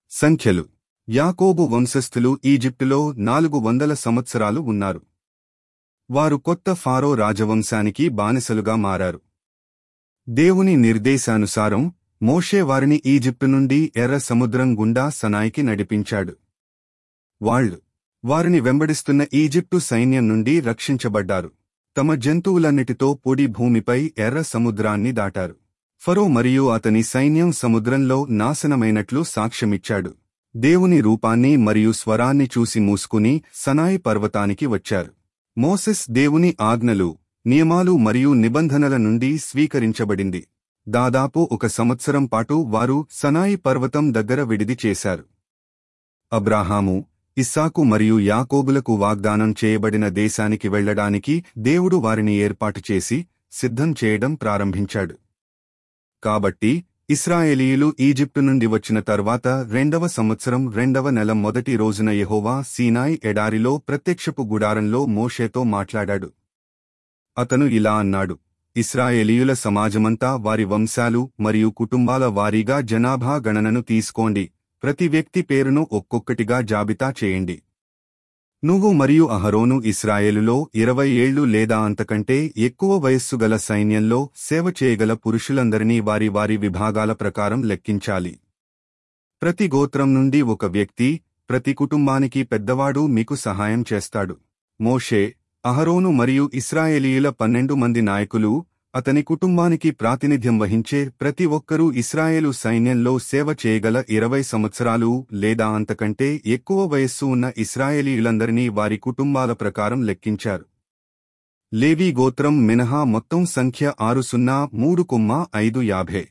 సంఖ్యలు యాకోబు వంశస్థులు ఈజిప్టులో నాలుగు వందల సంవత్సరాలు ఉన్నారు వారు కొత్త ఫారో రాజవంశానికి బానిసలుగా మారారు దేవుని నిర్దేశానుసారం మోషే వారిని ఈజిప్టు నుండి ఎర్ర సముద్రం గుండా సనాయికి నడిపించాడు వాళ్ళు వారిని వెంబడిస్తున్న ఈజిప్టు సైన్యం నుండి రక్షించబడ్డారు తమ జంతువులన్నిటితో పొడి భూమిపై ఎర్ర సముద్రాన్ని దాటారు ఫరో మరియు అతని సైన్యం సముద్రంలో నాశనమైనట్లు సాక్ష్యమిచ్చాడు దేవుని రూపాన్ని మరియు స్వరాన్ని చూసి మూసుకుని సనాయి పర్వతానికి వచ్చారు మోసెస్ దేవుని ఆజ్ఞలు నియమాలు మరియు నిబంధనల నుండి స్వీకరించబడింది దాదాపు ఒక సంవత్సరం పాటు వారు సనాయి పర్వతం దగ్గర విడిది చేశారు అబ్రాహాము ఇస్సాకు మరియు యాకోబులకు వాగ్దానం చేయబడిన దేశానికి వెళ్లడానికి దేవుడు వారిని ఏర్పాటు చేసి సిద్ధం చేయడం ప్రారంభించాడు కాబట్టి ఇస్రాయేలీయులు ఈజిప్టు నుండి వచ్చిన తర్వాత రెండవ సంవత్సరం రెండవ నెల మొదటి రోజున యెహోవా సీనాయి ఎడారిలో ప్రత్యక్షపు గుడారంలో మోషేతో మాట్లాడాడు అతను ఇలా అన్నాడు ఇస్రాయేలీయుల సమాజమంతా వారి వంశాలు మరియు కుటుంబాల వారీగా జనాభా గణనను తీసుకోండి ప్రతి వ్యక్తి పేరును ఒక్కొక్కటిగా జాబితా చేయండి నువ్వు మరియు అహరోను ఇస్రాయేలులో ఇరవై ఏళ్లు లేదా అంతకంటే ఎక్కువ వయస్సు గల సైన్యంలో సేవ చేయగల పురుషులందరినీ వారి వారి విభాగాల ప్రకారం లెక్కించాలి ప్రతి గోత్రం నుండి ఒక వ్యక్తి ప్రతి కుటుంబానికి పెద్దవాడు మీకు సహాయం చేస్తాడు మోషే అహరోను మరియు ఇస్రాయేలీయుల పన్నెండు మంది నాయకులు అతని కుటుంబానికి ప్రాతినిధ్యం వహించే ప్రతి ఒక్కరూ ఇస్రాయేలు సైన్యంలో సేవ చేయగల ఇరవై సంవత్సరాలు లేదా అంతకంటే ఎక్కువ వయస్సు ఉన్న ఇస్రాయేలీయులందరినీ వారి కుటుంబాల ప్రకారం లెక్కించారు లేవీ గోత్రం మినహా మొత్తం సంఖ్య ఆరు సున్నా మూడు కొమ్మ ఐదు యాభై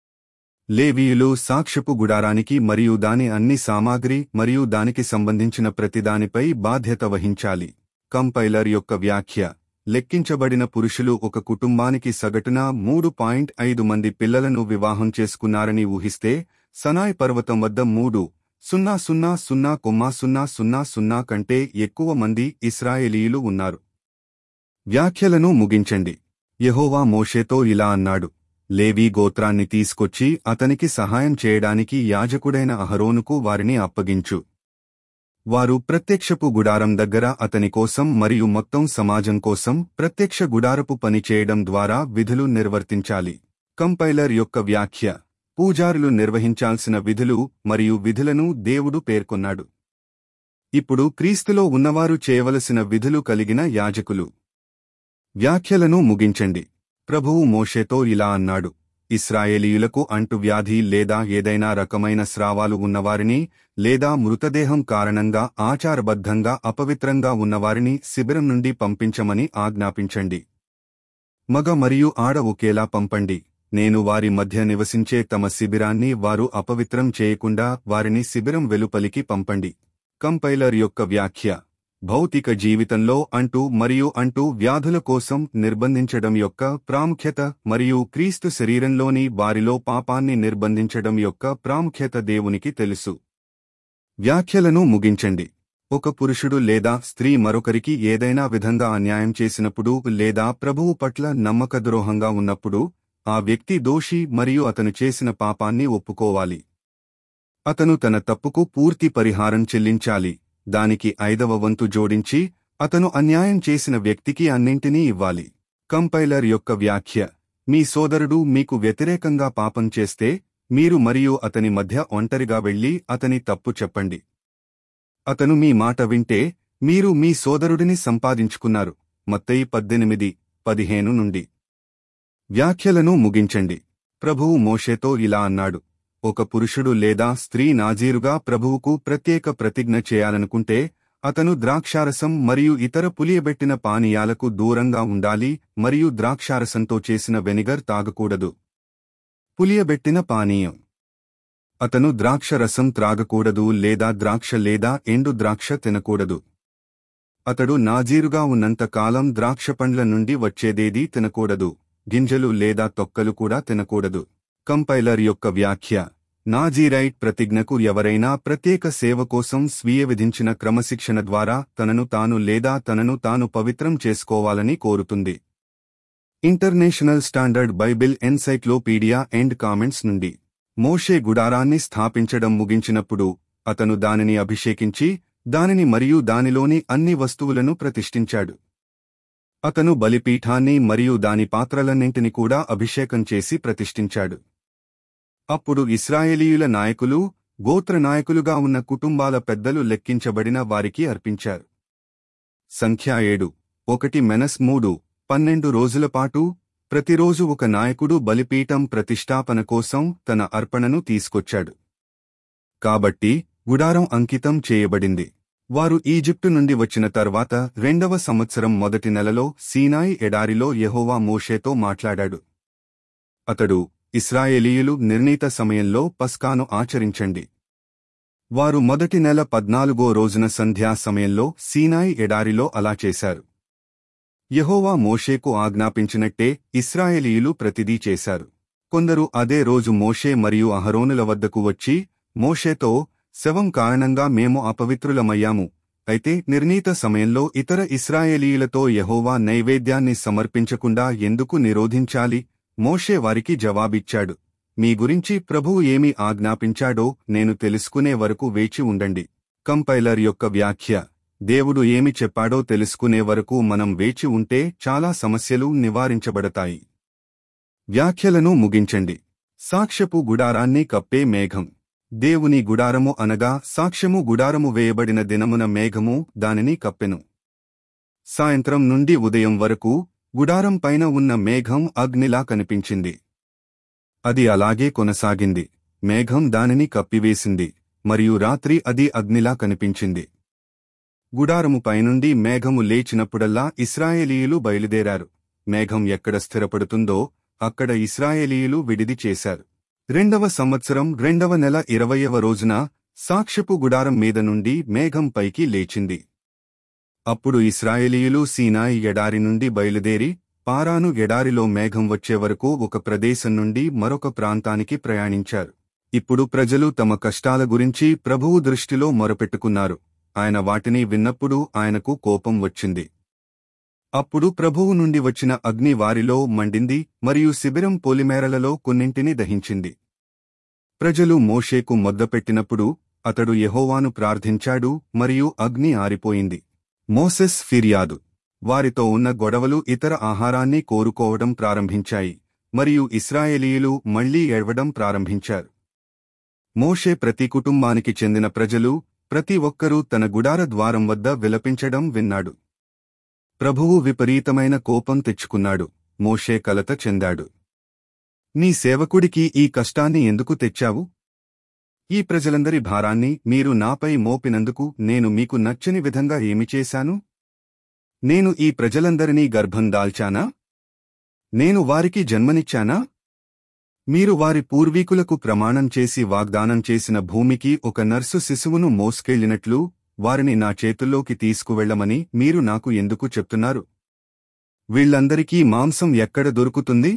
లేవీయులు సాక్ష్యపు గుడారానికి మరియు దాని అన్ని సామాగ్రి మరియు దానికి సంబంధించిన ప్రతిదానిపై బాధ్యత వహించాలి కంపైలర్ యొక్క వ్యాఖ్య లెక్కించబడిన పురుషులు ఒక కుటుంబానికి సగటున మూడు పాయింట్ ఐదు మంది పిల్లలను వివాహం చేసుకున్నారని ఊహిస్తే సనాయ్ పర్వతం వద్ద మూడు సున్నా సున్నా సున్నా కొమ్మా సున్నా సున్నా సున్నా కంటే ఎక్కువ మంది ఇస్రాయేలీయులు ఉన్నారు వ్యాఖ్యలను ముగించండి యెహోవా మోషేతో ఇలా అన్నాడు లేవీ గోత్రాన్ని తీసుకొచ్చి అతనికి సహాయం చేయడానికి యాజకుడైన అహరోనుకు వారిని అప్పగించు వారు ప్రత్యక్షపు గుడారం దగ్గర అతని కోసం మరియు మొత్తం సమాజం కోసం ప్రత్యక్ష గుడారపు పని చేయడం ద్వారా విధులు నిర్వర్తించాలి కంపైలర్ యొక్క వ్యాఖ్య పూజారులు నిర్వహించాల్సిన విధులు మరియు విధులను దేవుడు పేర్కొన్నాడు ఇప్పుడు క్రీస్తులో ఉన్నవారు చేయవలసిన విధులు కలిగిన యాజకులు వ్యాఖ్యలను ముగించండి ప్రభువు మోషేతో ఇలా అన్నాడు ఇస్రాయేలీయులకు అంటువ్యాధి లేదా ఏదైనా రకమైన స్రావాలు ఉన్నవారిని లేదా మృతదేహం కారణంగా ఆచారబద్ధంగా అపవిత్రంగా ఉన్నవారిని శిబిరం నుండి పంపించమని ఆజ్ఞాపించండి మగ మరియు ఆడ ఒకేలా పంపండి నేను వారి మధ్య నివసించే తమ శిబిరాన్ని వారు అపవిత్రం చేయకుండా వారిని శిబిరం వెలుపలికి పంపండి కంపైలర్ యొక్క వ్యాఖ్య భౌతిక జీవితంలో అంటూ మరియు అంటూ వ్యాధుల కోసం నిర్బంధించడం యొక్క ప్రాముఖ్యత మరియు క్రీస్తు శరీరంలోని వారిలో పాపాన్ని నిర్బంధించడం యొక్క ప్రాముఖ్యత దేవునికి తెలుసు వ్యాఖ్యలను ముగించండి ఒక పురుషుడు లేదా స్త్రీ మరొకరికి ఏదైనా విధంగా అన్యాయం చేసినప్పుడు లేదా ప్రభువు పట్ల నమ్మకద్రోహంగా ఉన్నప్పుడు ఆ వ్యక్తి దోషి మరియు అతను చేసిన పాపాన్ని ఒప్పుకోవాలి అతను తన తప్పుకు పూర్తి పరిహారం చెల్లించాలి దానికి ఐదవ వంతు జోడించి అతను అన్యాయం చేసిన వ్యక్తికి అన్నింటినీ ఇవ్వాలి కంపైలర్ యొక్క వ్యాఖ్య మీ సోదరుడు మీకు వ్యతిరేకంగా పాపం చేస్తే మీరు మరియు అతని మధ్య ఒంటరిగా వెళ్లి అతని తప్పు చెప్పండి అతను మీ మాట వింటే మీరు మీ సోదరుడిని సంపాదించుకున్నారు మత్తయి పద్దెనిమిది పదిహేను నుండి వ్యాఖ్యలను ముగించండి ప్రభువు మోషేతో ఇలా అన్నాడు ఒక పురుషుడు లేదా స్త్రీ నాజీరుగా ప్రభువుకు ప్రత్యేక ప్రతిజ్ఞ చేయాలనుకుంటే అతను ద్రాక్షారసం మరియు ఇతర పులియబెట్టిన పానీయాలకు దూరంగా ఉండాలి మరియు ద్రాక్షారసంతో చేసిన వెనిగర్ తాగకూడదు పులియబెట్టిన పానీయం అతను ద్రాక్ష రసం త్రాగకూడదు లేదా ద్రాక్ష లేదా ఎండు ద్రాక్ష తినకూడదు అతడు నాజీరుగా ఉన్నంత కాలం ద్రాక్ష పండ్ల నుండి వచ్చేదేదీ తినకూడదు గింజలు లేదా తొక్కలు కూడా తినకూడదు కంపైలర్ యొక్క వ్యాఖ్య నాజీరైట్ ప్రతిజ్ఞకు ఎవరైనా ప్రత్యేక సేవ కోసం స్వీయ విధించిన క్రమశిక్షణ ద్వారా తనను తాను లేదా తనను తాను పవిత్రం చేసుకోవాలని కోరుతుంది international standard Bible encyclopedia and comments నుండి మోషే గుడారాన్ని స్థాపించడం ముగించినప్పుడు అతను దానిని అభిషేకించి దానిని మరియు దానిలోని అన్ని వస్తువులను ప్రతిష్ఠించాడు అతను బలిపీఠాన్ని మరియు దాని పాత్రలన్నింటిని కూడా అభిషేకం చేసి ప్రతిష్ఠించాడు అప్పుడు ఇస్రాయేలీయుల నాయకులు గోత్ర నాయకులుగా ఉన్న కుటుంబాల పెద్దలు లెక్కించబడిన వారికి అర్పించారు సంఖ్యా ఏడు ఒకటి మెనస్ మూడు పన్నెండు రోజులపాటు ప్రతిరోజు ఒక నాయకుడు బలిపీఠం ప్రతిష్టాపన కోసం తన అర్పణను తీసుకొచ్చాడు కాబట్టి గుడారం అంకితం చేయబడింది వారు ఈజిప్టు నుండి వచ్చిన తర్వాత రెండవ సంవత్సరం మొదటి నెలలో సీనాయి ఎడారిలో యెహోవా మోషేతో మాట్లాడాడు అతడు ఇస్రాయేలీయులు నిర్ణీత సమయంలో పస్కాను ఆచరించండి వారు మొదటి నెల పద్నాలుగో రోజున సంధ్యా సమయంలో సీనాయి ఎడారిలో అలా చేశారు యెహోవా మోషేకు ఆజ్ఞాపించినట్టే ఇస్రాయేలీయులు ప్రతిదీ చేశారు కొందరు అదే రోజు మోషే మరియు అహరోనుల వద్దకు వచ్చి మోషేతో శవం కారణంగా మేము అపవిత్రులమయ్యాము అయితే నిర్ణీత సమయంలో ఇతర ఇస్రాయేలీయులతో యెహోవా నైవేద్యాన్ని సమర్పించకుండా ఎందుకు నిరోధించాలి మోషే వారికి జవాబిచ్చాడు మీ గురించి ప్రభువు ఏమి ఆజ్ఞాపించాడో నేను తెలుసుకునే వరకు వేచి ఉండండి కంపైలర్ యొక్క వ్యాఖ్య దేవుడు ఏమి చెప్పాడో తెలుసుకునే వరకు మనం వేచి ఉంటే చాలా సమస్యలు నివారించబడతాయి వ్యాఖ్యలను ముగించండి సాక్ష్యపు గుడారాన్ని కప్పే మేఘం దేవుని గుడారము అనగా సాక్ష్యము గుడారము వేయబడిన దినమున మేఘము దానిని కప్పెను సాయంత్రం నుండి ఉదయం వరకు గుడారం పైన ఉన్న మేఘం అగ్నిలా కనిపించింది అది అలాగే కొనసాగింది మేఘం దానిని కప్పివేసింది మరియు రాత్రి అది అగ్నిలా కనిపించింది గుడారము పైనుండి మేఘము లేచినప్పుడల్లా ఇస్రాయేలీయులు బయలుదేరారు మేఘం ఎక్కడ స్థిరపడుతుందో అక్కడ ఇస్రాయేలీయులు విడిది చేశారు రెండవ సంవత్సరం రెండవ నెల ఇరవయవ రోజున సాక్ష్యపు గుడారం మీద నుండి మేఘం పైకి లేచింది అప్పుడు ఇస్రాయేలీయులు సీనాయి ఎడారి నుండి బయలుదేరి పారాను ఎడారిలో మేఘం వచ్చే వరకు ఒక ప్రదేశం నుండి మరొక ప్రాంతానికి ప్రయాణించారు ఇప్పుడు ప్రజలు తమ కష్టాల గురించి ప్రభువు దృష్టిలో మొరపెట్టుకున్నారు ఆయన వాటిని విన్నప్పుడు ఆయనకు కోపం వచ్చింది అప్పుడు ప్రభువు నుండి వచ్చిన అగ్ని వారిలో మండింది మరియు శిబిరం పొలిమేరలలో కొన్నింటిని దహించింది ప్రజలు మోషేకు మొద్దపెట్టినప్పుడు అతడు యెహోవాను ప్రార్థించాడు మరియు అగ్ని ఆరిపోయింది మోసెస్ ఫిర్యాదు వారితో ఉన్న గొడవలు ఇతర ఆహారాన్ని కోరుకోవడం ప్రారంభించాయి మరియు ఇస్రాయేలీయులు మళ్లీ ఏడవడం ప్రారంభించారు మోషే ప్రతి కుటుంబానికి చెందిన ప్రజలు ప్రతి ఒక్కరూ తన గుడార ద్వారం వద్ద విలపించడం విన్నాడు ప్రభువు విపరీతమైన కోపం తెచ్చుకున్నాడు మోషే కలత చెందాడు నీ సేవకుడికి ఈ కష్టాన్ని ఎందుకు తెచ్చావు ఈ ప్రజలందరి భారాన్ని మీరు నాపై మోపినందుకు నేను మీకు నచ్చని విధంగా ఏమి చేశాను నేను ఈ ప్రజలందరినీ గర్భం దాల్చానా నేను వారికి జన్మనిచ్చానా మీరు వారి పూర్వీకులకు ప్రమాణం చేసి వాగ్దానం చేసిన భూమికి ఒక నర్సు శిశువును మోసుకెళ్లినట్లు వారిని నా చేతుల్లోకి తీసుకువెళ్లమని మీరు నాకు ఎందుకు చెప్తున్నారు వీళ్లందరికీ మాంసం ఎక్కడ దొరుకుతుంది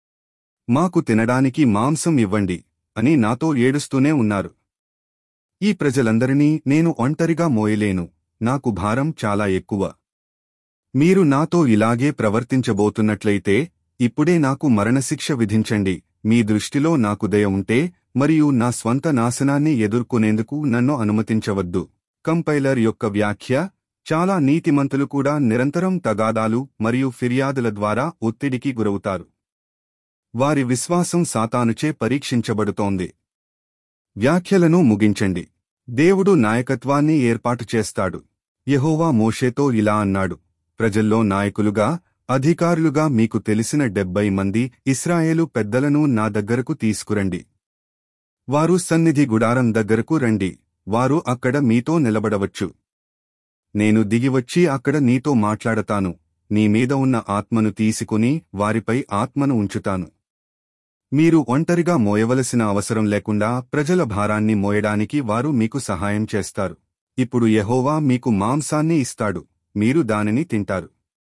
మాకు తినడానికి మాంసం ఇవ్వండి అని నాతో ఏడుస్తూనే ఉన్నారు ఈ ప్రజలందరినీ నేను ఒంటరిగా మోయలేను నాకు భారం చాలా ఎక్కువ మీరు నాతో ఇలాగే ప్రవర్తించబోతున్నట్లయితే ఇప్పుడే నాకు మరణశిక్ష విధించండి మీ దృష్టిలో నాకు దయ ఉంటే మరియు నా స్వంత నాశనాన్ని ఎదుర్కొనేందుకు నన్ను అనుమతించవద్దు కంపైలర్ యొక్క వ్యాఖ్య చాలా నీతిమంతులు కూడా నిరంతరం తగాదాలు మరియు ఫిర్యాదుల ద్వారా ఒత్తిడికి గురవుతారు వారి విశ్వాసం సాతానుచే పరీక్షించబడుతోంది వ్యాఖ్యలను ముగించండి దేవుడు నాయకత్వాన్ని ఏర్పాటు చేస్తాడు యెహోవా మోషేతో ఇలా అన్నాడు ప్రజల్లో నాయకులుగా అధికారులుగా మీకు తెలిసిన డెబ్బై మంది ఇస్రాయేలు పెద్దలను నా దగ్గరకు తీసుకురండి వారు సన్నిధి గుడారం దగ్గరకు రండి వారు అక్కడ మీతో నిలబడవచ్చు నేను దిగివచ్చి అక్కడ నీతో మాట్లాడతాను నీ మీద ఉన్న ఆత్మను తీసుకుని వారిపై ఆత్మను ఉంచుతాను మీరు ఒంటరిగా మోయవలసిన అవసరం లేకుండా ప్రజల భారాన్ని మోయడానికి వారు మీకు సహాయం చేస్తారు ఇప్పుడు యెహోవా మీకు మాంసాన్ని ఇస్తాడు మీరు దానిని తింటారు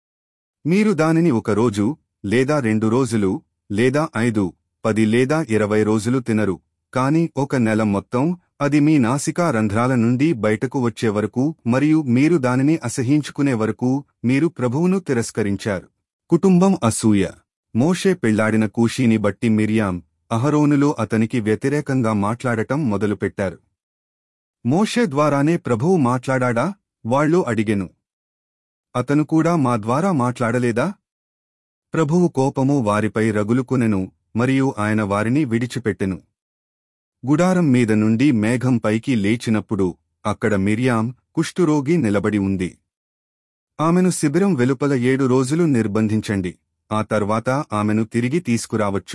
మీరు దానిని ఒక రోజు లేదా రెండు రోజులు లేదా ఐదు పది లేదా ఇరవై రోజులు తినరు కాని ఒక నెల మొత్తం అది మీ నాసికా రంధ్రాల నుండి బయటకు వచ్చే వరకు మరియు మీరు దానిని అసహించుకునే వరకు మీరు ప్రభువును తిరస్కరించారు కుటుంబం అసూయ మోషే పెళ్లాడిన కూషీని బట్టి మిరియాం అహరోనులు అతనికి వ్యతిరేకంగా మాట్లాడటం మొదలుపెట్టారు మోషే ద్వారానే ప్రభువు మాట్లాడాడా వాళ్ళు అడిగెను అతను కూడా మా ద్వారా మాట్లాడలేదా ప్రభువు కోపము వారిపై రగులుకొనెను మరియు ఆయన వారిని విడిచిపెట్టెను గుడారం మీద నుండి మేఘం పైకి లేచినప్పుడు అక్కడ మిరియాం కుష్ఠురోగి నిలబడి ఉంది ఆమెను శిబిరం వెలుపల ఏడు రోజులు నిర్బంధించండి ఆ తర్వాత ఆమెను తిరిగి తీసుకురావచ్చు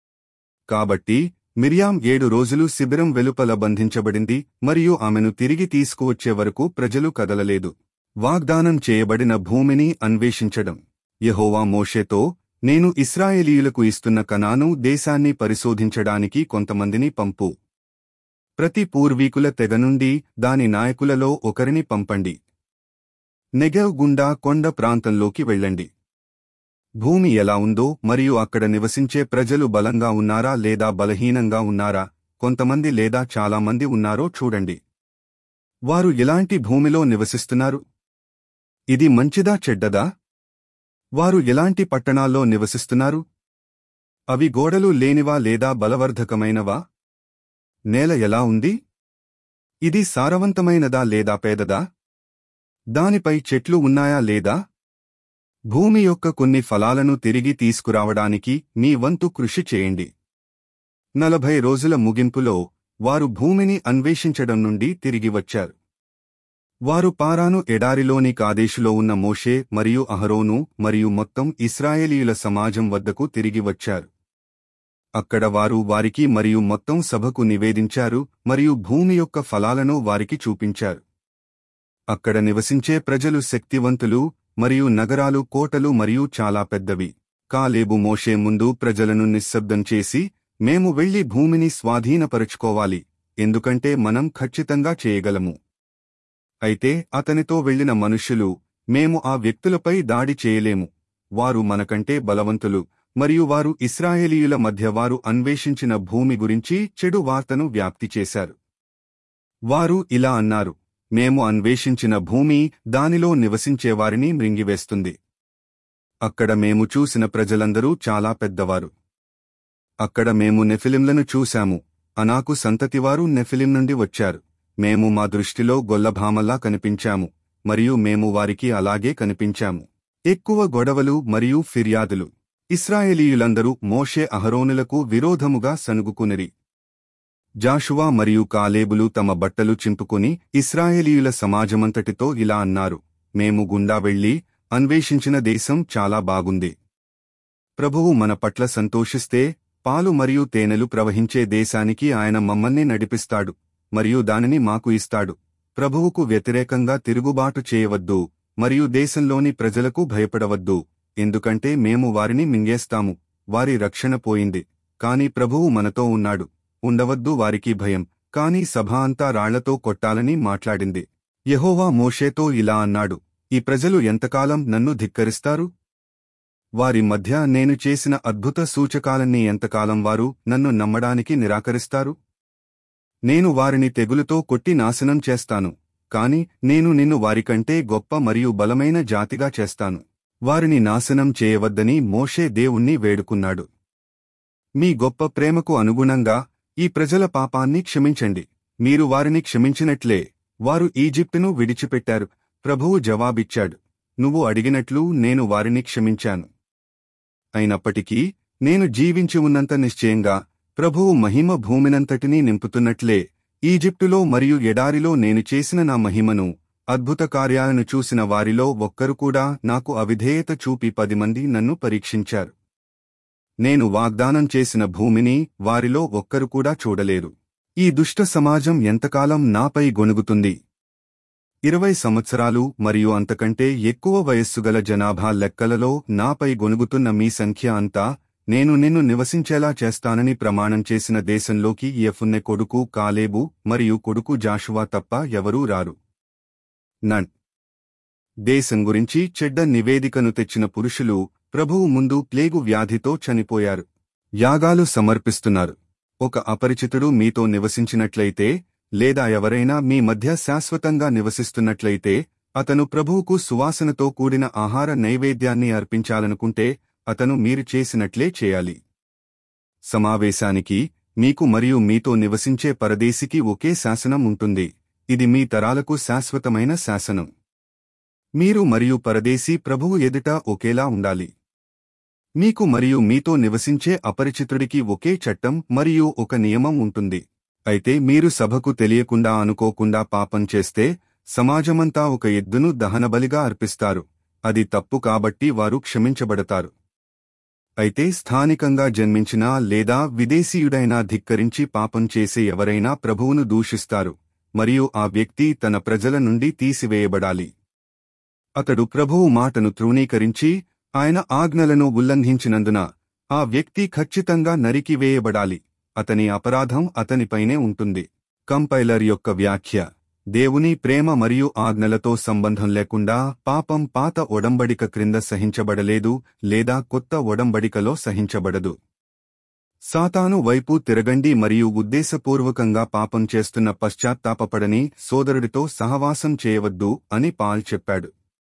కాబట్టి మిరియాం ఏడు రోజులు శిబిరం వెలుపల బంధించబడింది మరియు ఆమెను తిరిగి తీసుకువచ్చే వరకు ప్రజలు కదలలేదు వాగ్దానం చేయబడిన భూమిని అన్వేషించడం యెహోవా మోషేతో నేను ఇస్రాయేలీయులకు ఇస్తున్న కనాను దేశాన్ని పరిశోధించడానికి కొంతమందిని పంపు ప్రతి పూర్వీకుల తెగ నుండి దాని నాయకులలో ఒకరిని పంపండి నెగెవ్ గుండా కొండ ప్రాంతంలోకి వెళ్ళండి భూమి ఎలా ఉందో మరియు అక్కడ నివసించే ప్రజలు బలంగా ఉన్నారా లేదా బలహీనంగా ఉన్నారా కొంతమంది లేదా చాలామంది ఉన్నారో చూడండి వారు ఎలాంటి భూమిలో నివసిస్తున్నారు ఇది మంచిదా చెడ్డదా వారు ఎలాంటి పట్టణాల్లో నివసిస్తున్నారు అవి గోడలు లేనివా లేదా బలవర్ధకమైనవా నేల ఎలా ఉంది ఇది సారవంతమైనదా లేదా పేదదా దానిపై చెట్లు ఉన్నాయా లేదా భూమి యొక్క కొన్ని ఫలాలను తిరిగి తీసుకురావడానికి మీ వంతు కృషి చేయండి నలభై రోజుల ముగింపులో వారు భూమిని అన్వేషించడం నుండి తిరిగి వచ్చారు వారు పారాను ఎడారిలోని కాదేశులో ఉన్న మోషే మరియు అహరోను మరియు మొత్తం ఇస్రాయేలీయుల సమాజం వద్దకు తిరిగి వచ్చారు అక్కడ వారు వారికి మరియు మొత్తం సభకు నివేదించారు మరియు భూమి యొక్క ఫలాలను వారికి చూపించారు అక్కడ నివసించే ప్రజలు శక్తివంతులు మరియు నగరాలు కోటలు మరియు చాలా పెద్దవి కాలేబు మోషే ముందు ప్రజలను నిశ్శబ్దం చేసి మేము వెళ్లి భూమిని స్వాధీనపరుచుకోవాలి ఎందుకంటే మనం ఖచ్చితంగా చేయగలము అయితే అతనితో వెళ్లిన మనుష్యులు మేము ఆ వ్యక్తులపై దాడి చేయలేము వారు మనకంటే బలవంతులు మరియు వారు ఇస్రాయేలీయుల మధ్య వారు అన్వేషించిన భూమి గురించి చెడు వార్తను వ్యాప్తి చేశారు వారు ఇలా అన్నారు మేము అన్వేషించిన భూమి దానిలో నివసించేవారిని మృంగివేస్తుంది అక్కడ మేము చూసిన ప్రజలందరూ చాలా పెద్దవారు అక్కడ మేము నెఫిలింలను చూశాము అనాకు సంతతివారు నెఫిలిం నుండి వచ్చారు మేము మా దృష్టిలో గొల్లభామల్లా కనిపించాము మరియు మేము వారికి అలాగే కనిపించాము ఎక్కువ గొడవలు మరియు ఫిర్యాదులు ఇస్రాయేలీయులందరూ మోషే అహరోనులకు విరోధముగా సనుగుకునిరి జాషువా మరియు కాలేబులు తమ బట్టలు చింపుకుని ఇస్రాయేలీయుల సమాజమంతటితో ఇలా అన్నారు మేము గుండా వెళ్లి అన్వేషించిన దేశం చాలా బాగుంది ప్రభువు మన పట్ల సంతోషిస్తే పాలు మరియు తేనెలు ప్రవహించే దేశానికి ఆయన మమ్మల్ని నడిపిస్తాడు మరియు దానిని మాకు ఇస్తాడు ప్రభువుకు వ్యతిరేకంగా తిరుగుబాటు చేయవద్దు మరియు దేశంలోని ప్రజలకు భయపడవద్దు ఎందుకంటే మేము వారిని మింగేస్తాము వారి రక్షణ పోయింది కాని ప్రభువు మనతో ఉన్నాడు ఉండవద్దు వారికి భయం కాని సభ అంతా రాళ్లతో కొట్టాలని మాట్లాడింది యెహోవా మోషేతో ఇలా అన్నాడు ఈ ప్రజలు ఎంతకాలం నన్ను ధిక్కరిస్తారు వారి మధ్య నేను చేసిన అద్భుత సూచకాలన్నీ ఎంతకాలం వారు నన్ను నమ్మడానికి నిరాకరిస్తారు నేను వారిని తెగులుతో కొట్టి నాశనం చేస్తాను కాని నేను నిన్ను వారికంటే గొప్ప మరియు బలమైన జాతిగా చేస్తాను వారిని నాశనం చేయవద్దని మోషే దేవుణ్ణి వేడుకున్నాడు మీ గొప్ప ప్రేమకు అనుగుణంగా ఈ ప్రజల పాపాన్ని క్షమించండి మీరు వారిని క్షమించినట్లే వారు ఈజిప్టును విడిచిపెట్టారు ప్రభువు జవాబిచ్చాడు నువ్వు అడిగినట్లు నేను వారిని క్షమించాను అయినప్పటికీ నేను జీవించి ఉన్నంత నిశ్చయంగా ప్రభువు మహిమ భూమినంతటినీ నింపుతున్నట్లే ఈజిప్టులో మరియు ఎడారిలో నేను చేసిన నా మహిమను అద్భుత కార్యాలను చూసిన వారిలో ఒక్కరు కూడా నాకు అవిధేయత చూపి పది మంది నన్ను పరీక్షించారు నేను వాగ్దానం చేసిన భూమిని వారిలో ఒక్కరు కూడా చూడలేరు ఈ దుష్ట సమాజం ఎంతకాలం నాపై గొణుగుతుంది ఇరవై సంవత్సరాలు మరియు అంతకంటే ఎక్కువ వయస్సుగల జనాభా లెక్కలలో నాపై గొనుగుతున్న మీ సంఖ్య అంతా నేను నిన్ను నివసించేలా చేస్తానని ప్రమాణం చేసిన దేశంలోకి ఎఫున్నె కొడుకు కాలేబు మరియు కొడుకు జాషువా తప్ప ఎవరూ రారు నన్ దేశం గురించి చెడ్డ నివేదికను తెచ్చిన పురుషులు ప్రభువు ముందు ప్లేగు వ్యాధితో చనిపోయారు యాగాలు సమర్పిస్తున్నారు ఒక అపరిచితుడు మీతో నివసించినట్లయితే లేదా ఎవరైనా మీ మధ్య శాశ్వతంగా నివసిస్తున్నట్లయితే అతను ప్రభువుకు సువాసనతో కూడిన ఆహార నైవేద్యాన్ని అర్పించాలనుకుంటే అతను మీరు చేసినట్లే చేయాలి సమావేశానికి మీకు మరియు మీతో నివసించే పరదేశికి ఒకే శాసనం ఉంటుంది ఇది మీ తరాలకు శాశ్వతమైన శాసనం మీరు మరియు పరదేశీ ప్రభువు ఎదుట ఒకేలా ఉండాలి మీకు మరియు మీతో నివసించే అపరిచితుడికి ఒకే చట్టం మరియు ఒక నియమం ఉంటుంది అయితే మీరు సభకు తెలియకుండా అనుకోకుండా పాపం చేస్తే సమాజమంతా ఒక ఎద్దును దహనబలిగా అర్పిస్తారు అది తప్పు కాబట్టి వారు క్షమించబడతారు అయితే స్థానికంగా జన్మించినా లేదా విదేశీయుడైనా ధిక్కరించి పాపం చేసే ఎవరైనా ప్రభువును దూషిస్తారు మరియు ఆ వ్యక్తి తన ప్రజల నుండి తీసివేయబడాలి అతడు ప్రభువు మాటను తృణీకరించి ఆయన ఆజ్ఞలను ఉల్లంఘించినందున ఆ వ్యక్తి ఖచ్చితంగా నరికివేయబడాలి అతని అపరాధం అతనిపైనే ఉంటుంది కంపైలర్ యొక్క వ్యాఖ్య దేవుని ప్రేమ మరియు ఆజ్ఞలతో సంబంధం లేకుండా పాపం పాత ఒడంబడిక క్రింద సహించబడలేదు లేదా కొత్త ఒడంబడికలో సహించబడదు సాతాను వైపు తిరగండి మరియు ఉద్దేశపూర్వకంగా పాపం చేస్తున్న పశ్చాత్తాపపడని సోదరుడితో సహవాసం చేయవద్దు అని పాల్ చెప్పాడు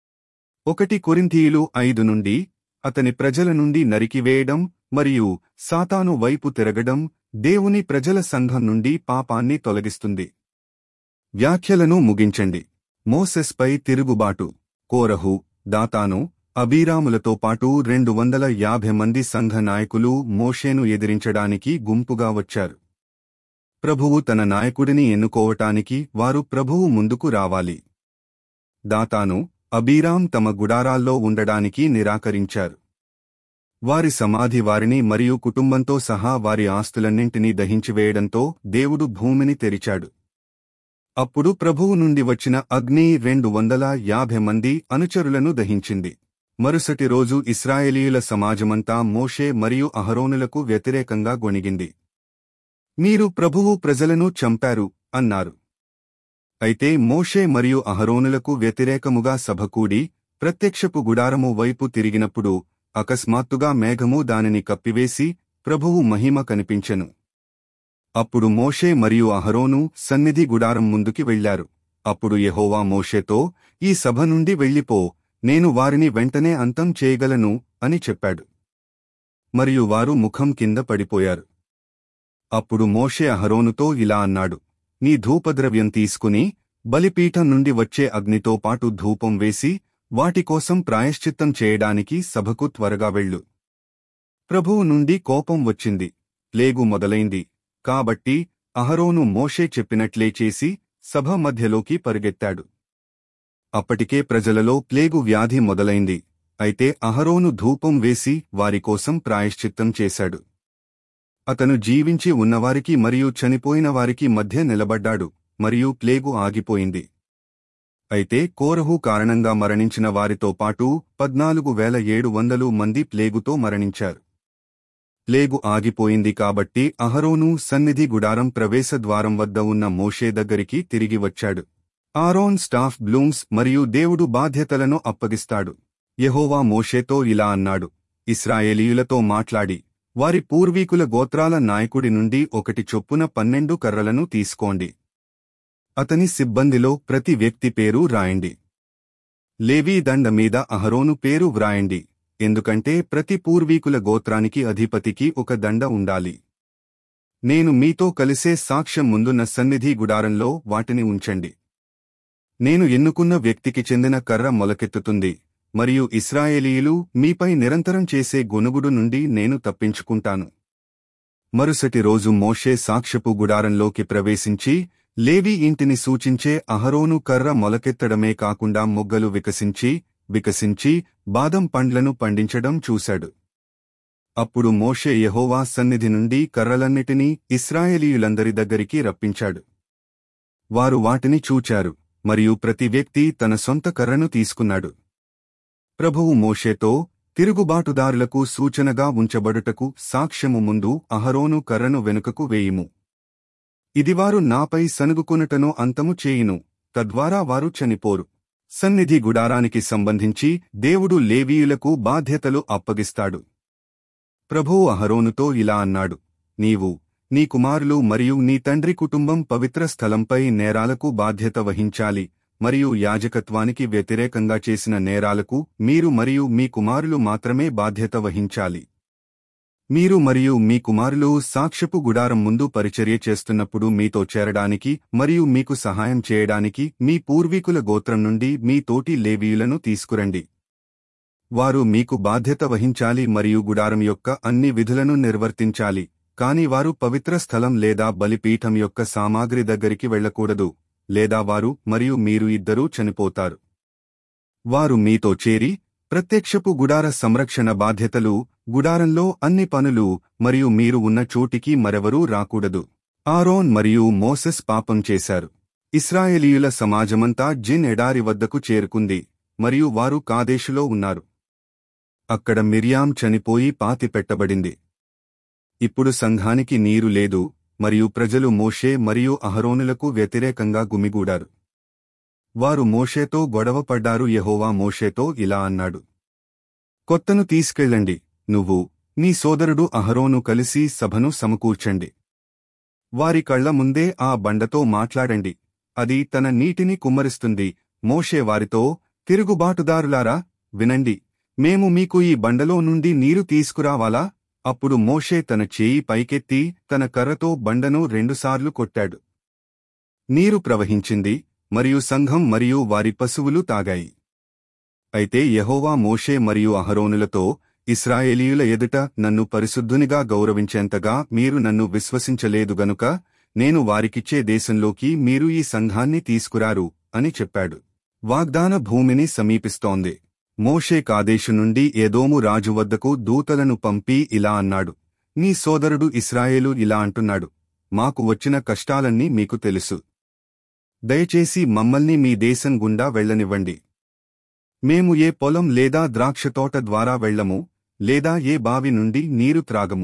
ఒకటి కొరింథీయులు ఐదు నుండి అతని ప్రజల నుండి నరికివేయడం మరియు సాతాను వైపు తిరగడం దేవుని ప్రజల సంఘం నుండి పాపాన్ని తొలగిస్తుంది వ్యాఖ్యలను ముగించండి మోసెస్పై తిరుగుబాటు కోరహు దాతాను అబీరాములతో పాటు రెండు వందల యాభై మంది సంఘ నాయకులు మోషేను ఎదిరించడానికి గుంపుగా వచ్చారు ప్రభువు తన నాయకుడిని ఎన్నుకోవటానికి వారు ప్రభువు ముందుకు రావాలి దాతాను అబీరాం తమ గుడారాల్లో ఉండడానికి నిరాకరించారు వారి సమాధి వారిని మరియు కుటుంబంతో సహా వారి ఆస్తులన్నింటినీ దహించివేయడంతో దేవుడు భూమిని తెరిచాడు అప్పుడు ప్రభువు నుండి వచ్చిన అగ్ని రెండు వందల యాభై మంది అనుచరులను దహించింది మరుసటి రోజు ఇస్రాయేలీయుల సమాజమంతా మోషే మరియు అహరోనులకు వ్యతిరేకంగా గొణిగింది మీరు ప్రభువు ప్రజలను చంపారు అన్నారు అయితే మోషే మరియు అహరోనులకు వ్యతిరేకముగా సభ కూడి ప్రత్యక్షపు గుడారము వైపు తిరిగినప్పుడు అకస్మాత్తుగా మేఘము దానిని కప్పివేసి ప్రభువు మహిమ కనిపించెను అప్పుడు మోషే మరియు అహరోను సన్నిధి గుడారం ముందుకి వెళ్లారు అప్పుడు యెహోవా మోషేతో ఈ సభ నుండి వెళ్ళిపో నేను వారిని వెంటనే అంతం చేయగలను అని చెప్పాడు మరియు వారు ముఖం కింద పడిపోయారు అప్పుడు మోషే అహరోనుతో ఇలా అన్నాడు నీ ధూపద్రవ్యం తీసుకుని బలిపీఠం నుండి వచ్చే అగ్నితో పాటు ధూపం వేసి వాటికోసం ప్రాయశ్చిత్తం చేయడానికి సభకు త్వరగా వెళ్ళు ప్రభువు నుండి కోపం వచ్చింది ప్లేగు మొదలైంది కాబట్టి అహరోను మోషే చెప్పినట్లే చేసి సభ మధ్యలోకి పరిగెత్తాడు అప్పటికే ప్రజలలో ప్లేగు వ్యాధి మొదలైంది అయితే అహరోను ధూపం వేసి వారికోసం ప్రాయశ్చిత్తం చేశాడు అతను జీవించి ఉన్నవారికి మరియు చనిపోయిన వారికి మధ్య నిలబడ్డాడు మరియు ప్లేగు ఆగిపోయింది అయితే కోరహు కారణంగా మరణించిన వారితో పాటు పద్నాలుగు వేల ఏడు వందలు మంది ప్లేగుతో మరణించారు ప్లేగు ఆగిపోయింది కాబట్టి అహరోను సన్నిధి గుడారం ప్రవేశద్వారం వద్ద ఉన్న మోషే దగ్గరికి తిరిగి వచ్చాడు ఆరోన్ స్టాఫ్ బ్లూమ్స్ మరియు దేవుడు బాధ్యతలను అప్పగిస్తాడు యెహోవా మోషేతో ఇలా అన్నాడు ఇస్రాయేలీయులతో మాట్లాడి వారి పూర్వీకుల గోత్రాల నాయకుడి నుండి ఒకటి చొప్పున పన్నెండు కర్రలను తీసుకోండి అతని సిబ్బందిలో ప్రతి వ్యక్తి పేరు రాయండి లేవీ దండ మీద అహరోను పేరు వ్రాయండి ఎందుకంటే ప్రతి పూర్వీకుల గోత్రానికి అధిపతికి ఒక దండ ఉండాలి నేను మీతో కలిసే సాక్ష్యం ముందున్న సన్నిధి గుడారంలో వాటిని ఉంచండి నేను ఎన్నుకున్న వ్యక్తికి చెందిన కర్ర మొలకెత్తుతుంది మరియు ఇస్రాయేలీయులు మీపై నిరంతరం చేసే గొనుగుడు నుండి నేను తప్పించుకుంటాను మరుసటి రోజు మోషే సాక్ష్యపు గుడారంలోకి ప్రవేశించి లేవి ఇంటిని సూచించే అహరోను కర్ర మొలకెత్తడమే కాకుండా మొగ్గలు వికసించి వికసించి బాదం పండ్లను పండించడం చూశాడు అప్పుడు మోషే యెహోవా సన్నిధి నుండి కర్రలన్నిటినీ ఇస్రాయేలీయులందరి దగ్గరికి రప్పించాడు వారు వాటిని చూచారు మరియు ప్రతి వ్యక్తి తన సొంత కర్రను తీసుకున్నాడు ప్రభువు మోషేతో తిరుగుబాటుదారులకు సూచనగా ఉంచబడుటకు సాక్ష్యము ముందు అహరోను కర్రను వెనుకకు వేయుము ఇది వారు నాపై సనుగుకొనుటను అంతము చేయును తద్వారా వారు చనిపోరు సన్నిధి గుడారానికి సంబంధించి దేవుడు లేవీయులకు బాధ్యతలు అప్పగిస్తాడు ప్రభువు అహరోనుతో ఇలా అన్నాడు నీవు నీ కుమారులు మరియు నీ తండ్రి కుటుంబం పవిత్ర స్థలంపై నేరాలకు బాధ్యత వహించాలి మరియు యాజకత్వానికి వ్యతిరేకంగా చేసిన నేరాలకు మీరు మరియు మీ కుమారులు మాత్రమే బాధ్యత వహించాలి మీరు మరియు మీ కుమారులు సాక్ష్యపు గుడారం ముందు పరిచర్య చేస్తున్నప్పుడు మీతో చేరడానికి మరియు మీకు సహాయం చేయడానికి మీ పూర్వీకుల గోత్రం నుండి మీ తోటి లేవీయులను తీసుకురండి వారు మీకు బాధ్యత వహించాలి మరియు గుడారం యొక్క అన్ని విధులను నిర్వర్తించాలి కాని వారు పవిత్ర స్థలం లేదా బలిపీఠం యొక్క సామాగ్రి దగ్గరికి వెళ్ళకూడదు లేదా వారు మరియు మీరు ఇద్దరూ చనిపోతారు వారు మీతో చేరి ప్రత్యక్షపు గుడార సంరక్షణ బాధ్యతలు గుడారంలో అన్ని పనులు మరియు మీరు ఉన్న చోటికి మరెవరూ రాకూడదు ఆరోన్ మరియు మోసెస్ పాపం చేశారు ఇస్రాయేలీయుల సమాజమంతా జిన్ ఎడారి వద్దకు చేరుకుంది మరియు వారు కాదేశులో ఉన్నారు అక్కడ మిర్యాం చనిపోయి పాతిపెట్టబడింది ఇప్పుడు సంఘానికి నీరు లేదు మరియు ప్రజలు మోషే మరియు అహరోనులకు వ్యతిరేకంగా గుమిగూడారు వారు మోషేతో గొడవపడ్డారు యెహోవా మోషేతో ఇలా అన్నాడు కొత్తను తీసుకెళ్ళండి నువ్వు నీ సోదరుడు అహరోను కలిసి సభను సమకూర్చండి వారి కళ్ల ముందే ఆ బండతో మాట్లాడండి అది తన నీటిని కుమ్మరిస్తుంది మోషే వారితో తిరుగుబాటుదారులారా వినండి మేము మీకు ఈ బండలో నుండి నీరు తీసుకురావాలా అప్పుడు మోషే తన చేయి పైకెత్తి తన కర్రతో బండను రెండుసార్లు కొట్టాడు నీరు ప్రవహించింది మరియు సంఘం మరియు వారి పశువులు తాగాయి అయితే యెహోవా మోషే మరియు అహరోనులతో ఇస్రాయేలీయుల ఎదుట నన్ను పరిశుద్ధునిగా గౌరవించేంతగా మీరు నన్ను విశ్వసించలేదు గనుక నేను వారికిచ్చే దేశంలోకి మీరు ఈ సంఘాన్ని తీసుకురారు అని చెప్పాడు వాగ్దాన భూమిని సమీపిస్తోంది మోషే కాదేశు నుండి ఏదోము రాజు వద్దకు దూతలను పంపి ఇలా అన్నాడు నీ సోదరుడు ఇస్రాయేలు ఇలా అంటున్నాడు మాకు వచ్చిన కష్టాలన్నీ మీకు తెలుసు దయచేసి మమ్మల్ని మీ దేశం గుండా వెళ్ళనివ్వండి మేము ఏ పొలం లేదా ద్రాక్షతోట ద్వారా వెళ్ళము లేదా ఏ బావి నుండి నీరు త్రాగము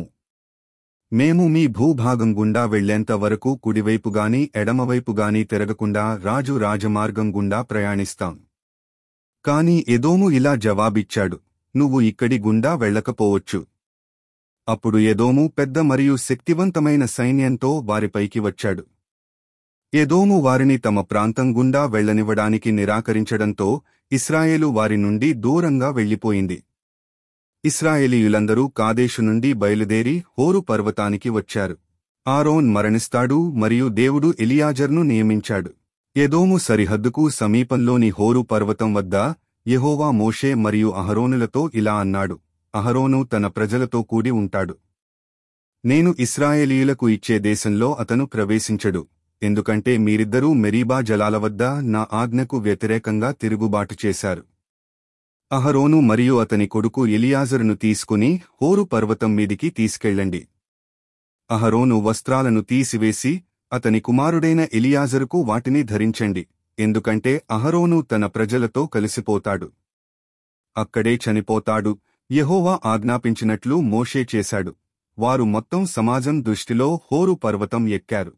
మేము మీ భూభాగం గుండా వెళ్లేంత వరకు కుడివైపుగాని ఎడమవైపుగాని తిరగకుండా రాజు రాజమార్గం గుండా ప్రయాణిస్తాం కాని ఎదోము ఇలా జవాబిచ్చాడు నువ్వు ఇక్కడి గుండా వెళ్ళకపోవచ్చు అప్పుడు ఎదోము పెద్ద మరియు శక్తివంతమైన సైన్యంతో వారిపైకి వచ్చాడు ఎదోము వారిని తమ ప్రాంతం గుండా వెళ్లనివ్వడానికి నిరాకరించడంతో ఇస్రాయేలు వారి నుండి దూరంగా వెళ్లిపోయింది ఇస్రాయేలీయులందరూ కాదేశు నుండి బయలుదేరి హోరు పర్వతానికి వచ్చారు ఆరోన్ మరణిస్తాడు మరియు దేవుడు ఎలియాజర్ను నియమించాడు ఎదోము సరిహద్దుకు సమీపంలోని హోరు పర్వతం వద్ద యెహోవా మోషే మరియు అహరోనులతో ఇలా అన్నాడు అహరోను తన ప్రజలతో కూడి ఉంటాడు నేను ఇస్రాయేలీయులకు ఇచ్చే దేశంలో అతను ప్రవేశించడు ఎందుకంటే మీరిద్దరూ మెరీబా జలాల వద్ద నా ఆజ్ఞకు వ్యతిరేకంగా తిరుగుబాటు చేశారు అహరోను మరియు అతని కొడుకు ఎలియాజరును తీసుకుని హోరు పర్వతం మీదికి తీసుకెళ్ళండి అహరోను వస్త్రాలను తీసివేసి అతని కుమారుడైన ఎలియాజరుకు వాటిని ధరించండి ఎందుకంటే అహరోను తన ప్రజలతో కలిసిపోతాడు అక్కడే చనిపోతాడు యెహోవా ఆజ్ఞాపించినట్లు మోషే చేశాడు వారు మొత్తం సమాజం దృష్టిలో హోరు పర్వతం ఎక్కారు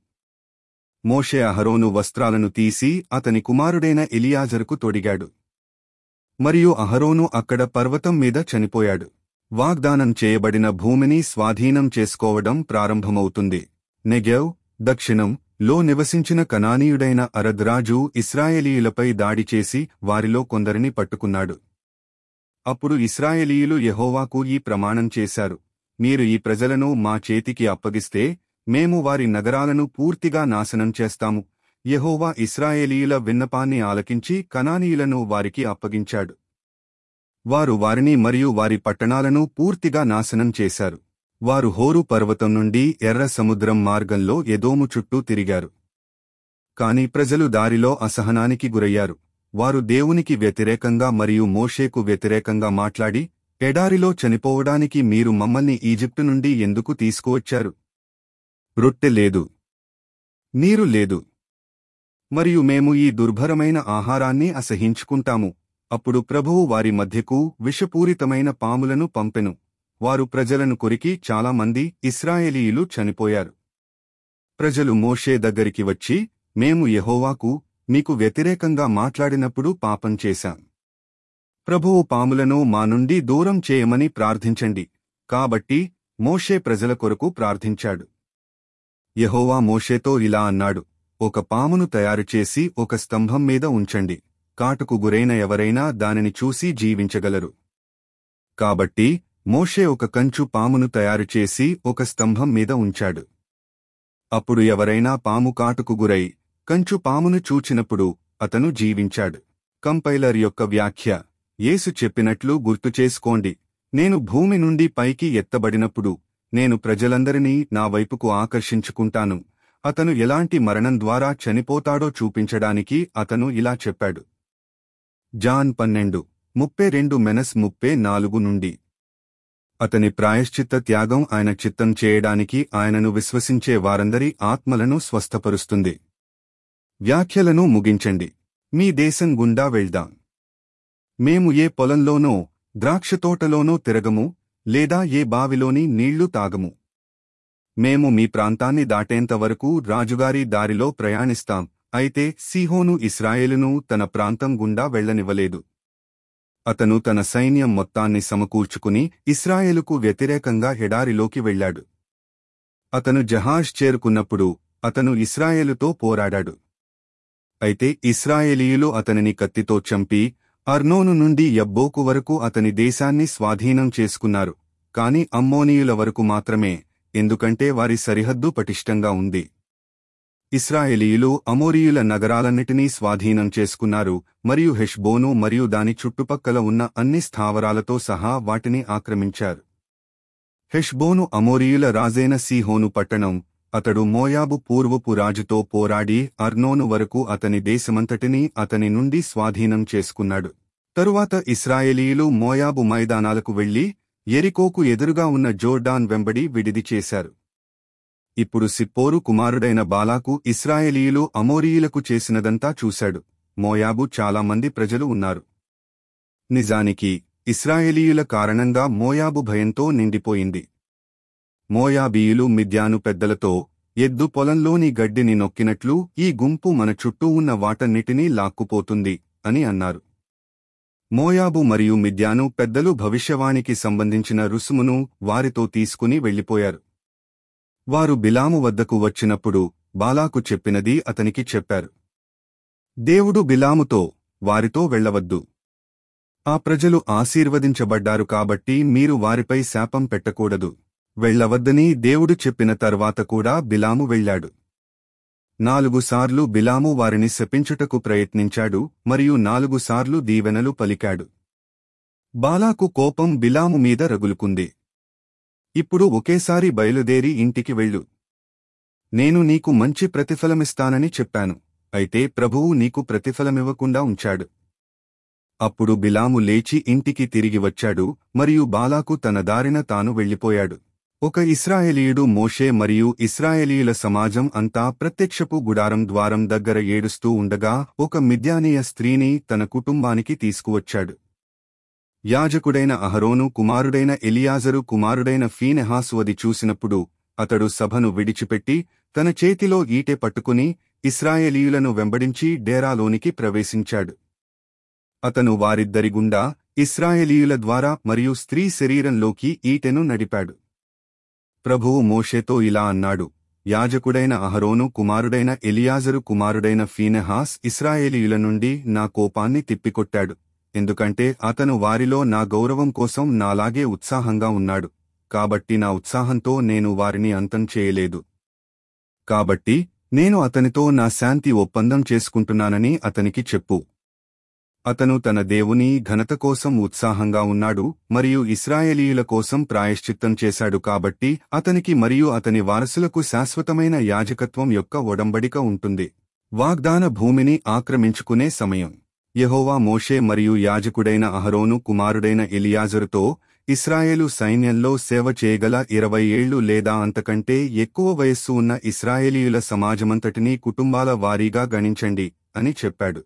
మోషే అహరోను వస్త్రాలను తీసి అతని కుమారుడైన ఎలియాజరుకు తొడిగాడు మరియు అహరోను అక్కడ పర్వతం మీద చనిపోయాడు వాగ్దానం చేయబడిన భూమిని స్వాధీనం చేసుకోవడం ప్రారంభమవుతుంది నెగెవ్ దక్షిణం లో నివసించిన కనానీయుడైన అరద్రాజు ఇస్రాయేలీయులపై దాడి చేసి వారిలో కొందరిని పట్టుకున్నాడు అప్పుడు ఇస్రాయేలీయులు యెహోవాకు ఈ ప్రమాణం చేశారు మీరు ఈ ప్రజలను మా చేతికి అప్పగిస్తే మేము వారి నగరాలను పూర్తిగా నాశనం చేస్తాము యెహోవా ఇస్రాయేలీయుల విన్నపాన్ని ఆలకించి కనానీయులను వారికి అప్పగించాడు వారు వారిని మరియు వారి పట్టణాలను పూర్తిగా నాశనం చేశారు వారు హోరు పర్వతం నుండి ఎర్ర సముద్రం మార్గంలో ఎదోము చుట్టూ తిరిగారు కాని ప్రజలు దారిలో అసహనానికి గురయ్యారు వారు దేవునికి వ్యతిరేకంగా మరియు మోషేకు వ్యతిరేకంగా మాట్లాడి ఎడారిలో చనిపోవడానికి మీరు మమ్మల్ని ఈజిప్టు నుండి ఎందుకు తీసుకువచ్చారు రొట్టె లేదు నీరు లేదు మరియు మేము ఈ దుర్భరమైన ఆహారాన్ని అసహించుకుంటాము అప్పుడు ప్రభువు వారి మధ్యకు విషపూరితమైన పాములను పంపెను వారు ప్రజలను కొరికి చాలామంది ఇస్రాయేలీయులు చనిపోయారు ప్రజలు మోషే దగ్గరికి వచ్చి మేము యెహోవాకు మీకు వ్యతిరేకంగా మాట్లాడినప్పుడు పాపం చేశాం ప్రభువు పాములను మా నుండి దూరం చేయమని ప్రార్థించండి కాబట్టి మోషే ప్రజల కొరకు ప్రార్థించాడు యెహోవా మోషేతో ఇలా అన్నాడు ఒక పామును తయారుచేసి ఒక స్తంభం మీద ఉంచండి కాటుకు గురైన ఎవరైనా దానిని చూసి జీవించగలరు కాబట్టి మోషే ఒక కంచు పామును తయారుచేసి ఒక స్తంభం మీద ఉంచాడు అప్పుడు ఎవరైనా పాము కాటుకు గురై కంచు పామును చూచినప్పుడు అతను జీవించాడు కంపైలర్ యొక్క వ్యాఖ్య యేసు చెప్పినట్లు గుర్తుచేసుకోండి నేను భూమి నుండి పైకి ఎత్తబడినప్పుడు నేను ప్రజలందరినీ నా వైపుకు ఆకర్షించుకుంటాను అతను ఎలాంటి మరణం ద్వారా చనిపోతాడో చూపించడానికి అతను ఇలా చెప్పాడు జాన్ పన్నెండు ముప్పై రెండు మెనస్ ముప్పై నాలుగు నుండి అతని ప్రాయశ్చిత్త త్యాగం ఆయన చిత్తం చేయడానికి ఆయనను విశ్వసించే వారందరి ఆత్మలను స్వస్థపరుస్తుంది వ్యాఖ్యలను ముగించండి మీ దేశం గుండా వెళ్దాం మేము ఏ పొలంలోనో ద్రాక్షతోటలోనో తిరగము లేదా ఏ బావిలోని నీళ్లు తాగము మేము మీ ప్రాంతాన్ని దాటేంత వరకు రాజుగారి దారిలో ప్రయాణిస్తాం అయితే సీహోను ఇస్రాయేలును తన ప్రాంతం గుండా వెళ్లనివ్వలేదు అతను తన సైన్యం మొత్తాన్ని సమకూర్చుకుని ఇస్రాయేలుకు వ్యతిరేకంగా ఎడారిలోకి వెళ్ళాడు అతను జహాజ్ చేరుకున్నప్పుడు అతను ఇస్రాయేలుతో పోరాడాడు అయితే ఇస్రాయేలీయులు అతనిని కత్తితో చంపి అర్నోను నుండి యబ్బోకు వరకు అతని దేశాన్ని స్వాధీనం చేసుకున్నారు కాని అమ్మోనీయుల వరకు మాత్రమే ఎందుకంటే వారి సరిహద్దు పటిష్టంగా ఉంది ఇస్రాయేలీయులు అమోరీయుల నగరాలన్నిటినీ స్వాధీనం చేసుకున్నారు మరియు హెష్బోను మరియు దాని చుట్టుపక్కల ఉన్న అన్ని స్థావరాలతో సహా వాటిని ఆక్రమించారు హెష్బోను అమోరీయుల రాజైన సీహోను పట్టణం అతడు మోయాబు పూర్వపు రాజుతో పోరాడి అర్నోను వరకు అతని దేశమంతటినీ అతని నుండి స్వాధీనం చేసుకున్నాడు తరువాత ఇస్రాయేలీయులు మోయాబు మైదానాలకు వెళ్లి ఎరికోకు ఎదురుగా ఉన్న జోర్డాన్ వెంబడి విడిది చేశారు ఇప్పుడు సిప్పోరు కుమారుడైన బాలాకు ఇస్రాయేలీయులు అమోరీయులకు చేసినదంతా చూశాడు మోయాబు చాలా మంది ప్రజలు ఉన్నారు నిజానికి ఇస్రాయేలీయుల కారణంగా మోయాబు భయంతో నిండిపోయింది మోయాబీయులు మిద్యాను పెద్దలతో ఎద్దు పొలంలోని గడ్డిని నొక్కినట్లు ఈ గుంపు మన చుట్టూ ఉన్న వాటన్నిటినీ లాక్కుపోతుంది అని అన్నారు మోయాబు మరియు మిద్యాను పెద్దలు భవిష్యవాణికి సంబంధించిన రుసుమును వారితో తీసుకుని వెళ్లిపోయారు వారు బిలాము వద్దకు వచ్చినప్పుడు బాలాకు చెప్పినది అతనికి చెప్పారు దేవుడు బిలాముతో వారితో వెళ్ళవద్దు ఆ ప్రజలు ఆశీర్వదించబడ్డారు కాబట్టి మీరు వారిపై శాపం పెట్టకూడదు వెళ్ళవద్దని దేవుడు చెప్పిన తర్వాత కూడా బిలాము వెళ్ళాడు నాలుగు సార్లు బిలాము వారిని శపించుటకు ప్రయత్నించాడు మరియు నాలుగు సార్లు దీవెనలు పలికాడు బాలాకు కోపం బిలాము మీద రగులుకుంది ఇప్పుడు ఒకేసారి బయలుదేరి ఇంటికి వెళ్ళు నేను నీకు మంచి ప్రతిఫలమిస్తానని చెప్పాను అయితే ప్రభువు నీకు ప్రతిఫలమివ్వకుండా ఉంచాడు అప్పుడు బిలాము లేచి ఇంటికి తిరిగి వచ్చాడు మరియు బాలాకు తన దారిన తాను వెళ్ళిపోయాడు ఒక ఇస్రాయేలీయుడు మోషే మరియు ఇస్రాయేలీయుల సమాజం అంతా ప్రత్యక్షపు గుడారం ద్వారం దగ్గర ఏడుస్తూ ఉండగా ఒక మిద్యానీయ స్త్రీని తన కుటుంబానికి తీసుకువచ్చాడు యాజకుడైన అహరోను కుమారుడైన ఎలియాజరు కుమారుడైన ఫీనెహాసు అది చూసినప్పుడు అతడు సభను విడిచిపెట్టి తన చేతిలో ఈటె పట్టుకుని ఇస్రాయేలీయులను వెంబడించి డేరాలోనికి ప్రవేశించాడు అతను వారిద్దరి గుండా ఇస్రాయేలీయుల ద్వారా మరియు స్త్రీ శరీరంలోకి ఈటెను నడిపాడు ప్రభువు మోషేతో ఇలా అన్నాడు యాజకుడైన అహరోను కుమారుడైన ఎలియాజరు కుమారుడైన ఫీనెహాస్ ఇస్రాయేలీయుల నుండి నా కోపాన్ని తిప్పికొట్టాడు ఎందుకంటే అతను వారిలో నా గౌరవం కోసం నాలాగే ఉత్సాహంగా ఉన్నాడు కాబట్టి నా ఉత్సాహంతో నేను వారిని అంతం చేయలేదు కాబట్టి నేను అతనితో నా శాంతి ఒప్పందం చేసుకుంటున్నానని అతనికి చెప్పు అతను తన దేవుని ఘనత కోసం ఉత్సాహంగా ఉన్నాడు మరియు ఇస్రాయేలీయుల కోసం ప్రాయశ్చిత్తం చేశాడు కాబట్టి అతనికి మరియు అతని వారసులకు శాశ్వతమైన యాజకత్వం యొక్క ఒడంబడిక ఉంటుంది వాగ్దాన భూమిని ఆక్రమించుకునే సమయం యెహోవా మోషే మరియు యాజకుడైన అహరోను కుమారుడైన ఎలియాజరుతో ఇస్రాయేలు సైన్యంలో సేవ చేయగల ఇరవై ఏళ్లు లేదా అంతకంటే ఎక్కువ వయస్సు ఉన్న ఇస్రాయేలీయుల సమాజమంతటినీ కుటుంబాల వారీగా గణించండి అని చెప్పాడు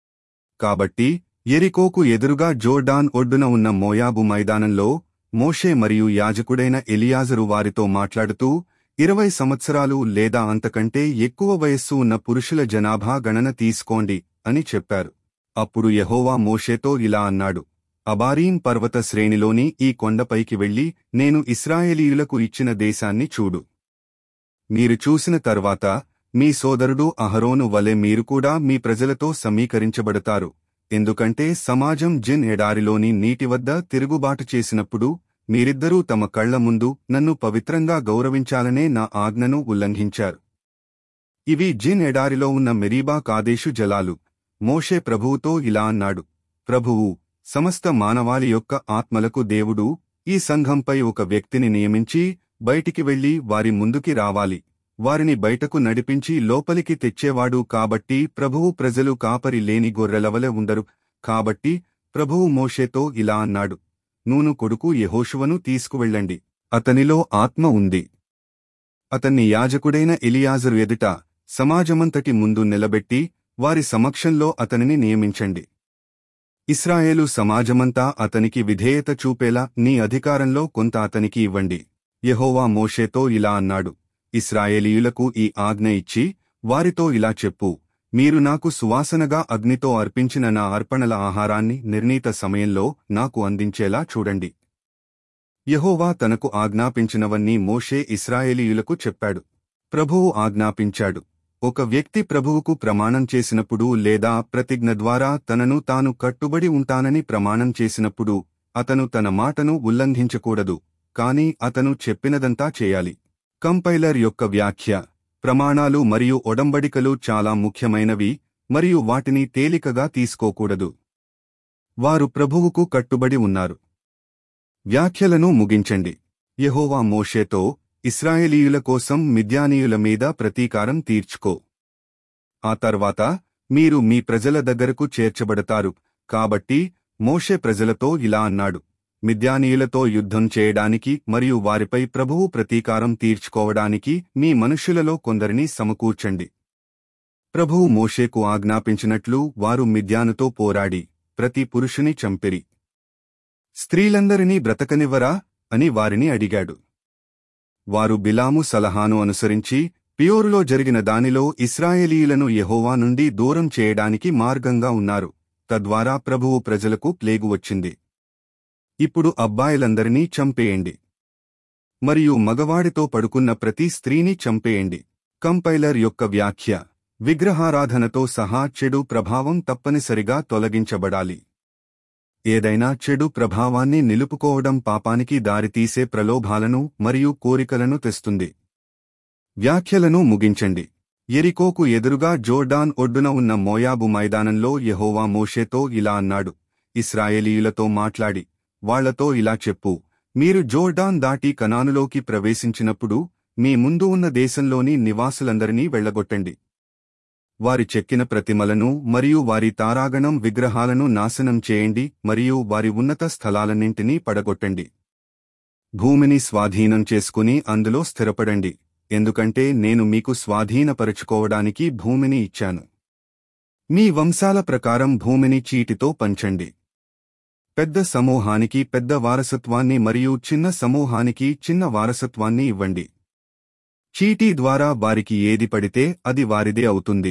కాబట్టి ఎరికోకు ఎదురుగా జోర్డాన్ ఒడ్డున ఉన్న మోయాబు మైదానంలో మోషే మరియు యాజకుడైన ఎలియాజరు వారితో మాట్లాడుతూ ఇరవై సంవత్సరాలు లేదా అంతకంటే ఎక్కువ వయస్సు ఉన్న పురుషుల జనాభా గణన తీసుకోండి అని చెప్పారు అప్పుడు యెహోవా మోషేతో ఇలా అన్నాడు అబారీం పర్వత శ్రేణిలోని ఈ కొండపైకి వెళ్లి నేను ఇస్రాయేలీయులకు ఇచ్చిన దేశాన్ని చూడు మీరు చూసిన తర్వాత మీ సోదరుడు అహరోను వలె మీరు కూడా మీ ప్రజలతో సమీకరించబడతారు ఎందుకంటే సమాజం జిన్ ఎడారిలోని నీటి వద్ద తిరుగుబాటు చేసినప్పుడు మీరిద్దరూ తమ కళ్ల ముందు నన్ను పవిత్రంగా గౌరవించాలనే నా ఆజ్ఞను ఉల్లంఘించారు ఇవి జిన్ ఎడారిలో ఉన్న మెరీబా కాదేశు జలాలు మోషే ప్రభువుతో ఇలా అన్నాడు ప్రభువు సమస్త మానవాళి యొక్క ఆత్మలకు దేవుడు ఈ సంఘంపై ఒక వ్యక్తిని నియమించి బయటికి వెళ్లి వారి ముందుకి రావాలి వారిని బయటకు నడిపించి లోపలికి తెచ్చేవాడు కాబట్టి ప్రభువు ప్రజలు కాపరి లేని గొర్రెలవలె ఉండరు కాబట్టి ప్రభువు మోషేతో ఇలా అన్నాడు నూను కొడుకు యెహోషువను తీసుకువెళ్ళండి అతనిలో ఆత్మ ఉంది అతన్ని యాజకుడైన ఎలియాజరు ఎదుట సమాజమంతటి ముందు నిలబెట్టి వారి సమక్షంలో అతనిని నియమించండి ఇస్రాయేలు సమాజమంతా అతనికి విధేయత చూపేలా నీ అధికారంలో కొంత అతనికి ఇవ్వండి యెహోవా మోషేతో ఇలా అన్నాడు ఇస్రాయేలీయులకు ఈ ఆజ్ఞ ఇచ్చి వారితో ఇలా చెప్పు మీరు నాకు సువాసనగా అగ్నితో అర్పించిన నా అర్పణల ఆహారాన్ని నిర్ణీత సమయంలో నాకు అందించేలా చూడండి యెహోవా తనకు ఆజ్ఞాపించినవన్నీ మోషే ఇస్రాయేలీయులకు చెప్పాడు ప్రభువు ఆజ్ఞాపించాడు ఒక వ్యక్తి ప్రభువుకు ప్రమాణం చేసినప్పుడు లేదా ప్రతిజ్ఞ ద్వారా తనను తాను కట్టుబడి ఉంటానని ప్రమాణం చేసినప్పుడు అతను తన మాటను ఉల్లంఘించకూడదు కాని అతను చెప్పినదంతా చేయాలి కంపైలర్ యొక్క వ్యాఖ్య ప్రమాణాలు మరియు ఒడంబడికలు చాలా ముఖ్యమైనవి మరియు వాటిని తేలికగా తీసుకోకూడదు వారు ప్రభువుకు కట్టుబడి ఉన్నారు వ్యాఖ్యలను ముగించండి యెహోవా మోషేతో ఇస్రాయేలీయుల కోసం మిద్యానీయుల మీద ప్రతీకారం తీర్చుకో ఆ తర్వాత మీరు మీ ప్రజల దగ్గరకు చేర్చబడతారు కాబట్టి మోషే ప్రజలతో ఇలా అన్నాడు మిద్యానీయులతో యుద్ధం చేయడానికి మరియు వారిపై ప్రభువు ప్రతీకారం తీర్చుకోవడానికి మీ మనుష్యులలో కొందరిని సమకూర్చండి ప్రభువు మోషేకు ఆజ్ఞాపించినట్లు వారు మిద్యానుతో పోరాడి ప్రతి పురుషుని చంపిరి స్త్రీలందరినీ బ్రతకనివ్వరా అని వారిని అడిగాడు వారు బిలాము సలహాను అనుసరించి పియోరులో జరిగిన దానిలో ఇస్రాయేలీయులను యెహోవా నుండి దూరం చేయడానికి మార్గంగా ఉన్నారు తద్వారా ప్రభువు ప్రజలకు ప్లేగు వచ్చింది ఇప్పుడు అబ్బాయిలందరినీ చంపేయండి మరియు మగవాడితో పడుకున్న ప్రతి స్త్రీని చంపేయండి కంపైలర్ యొక్క వ్యాఖ్య విగ్రహారాధనతో సహా చెడు ప్రభావం తప్పనిసరిగా తొలగించబడాలి ఏదైనా చెడు ప్రభావాన్ని నిలుపుకోవడం పాపానికి దారితీసే ప్రలోభాలను మరియు కోరికలను తెస్తుంది వ్యాఖ్యలను ముగించండి ఎరికోకు ఎదురుగా జోర్డాన్ ఒడ్డున ఉన్న మోయాబు మైదానంలో యెహోవా మోషేతో ఇలా అన్నాడు ఇస్రాయేలీయులతో మాట్లాడి వాళ్లతో ఇలా చెప్పు మీరు జోర్డాన్ దాటి కనానులోకి ప్రవేశించినప్పుడు మీ ముందు ఉన్న దేశంలోని నివాసులందరినీ వెళ్లగొట్టండి వారి చెక్కిన ప్రతిమలను మరియు వారి తారాగణం విగ్రహాలను నాశనం చేయండి మరియు వారి ఉన్నత స్థలాలన్నింటినీ పడగొట్టండి భూమిని స్వాధీనం చేసుకుని అందులో స్థిరపడండి ఎందుకంటే నేను మీకు స్వాధీనపరుచుకోవడానికి భూమిని ఇచ్చాను మీ వంశాల ప్రకారం భూమిని చీటితో పంచండి పెద్ద సమూహానికి పెద్ద వారసత్వాన్ని మరియు చిన్న సమూహానికి చిన్న వారసత్వాన్ని ఇవ్వండి చీటీ ద్వారా వారికి ఏది పడితే అది వారిదే అవుతుంది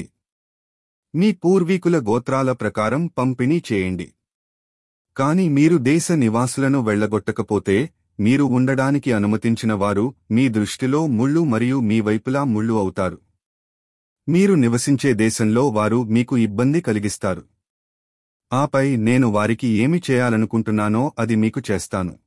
మీ పూర్వీకుల గోత్రాల ప్రకారం పంపిణీ చేయండి కాని మీరు దేశ నివాసులను వెళ్లగొట్టకపోతే మీరు ఉండడానికి అనుమతించిన వారు మీ దృష్టిలో ముళ్ళు మరియు మీ వైపులా ముళ్ళు అవుతారు మీరు నివసించే దేశంలో వారు మీకు ఇబ్బంది కలిగిస్తారు ఆపై నేను వారికి ఏమి చేయాలనుకుంటున్నానో అది మీకు చేస్తాను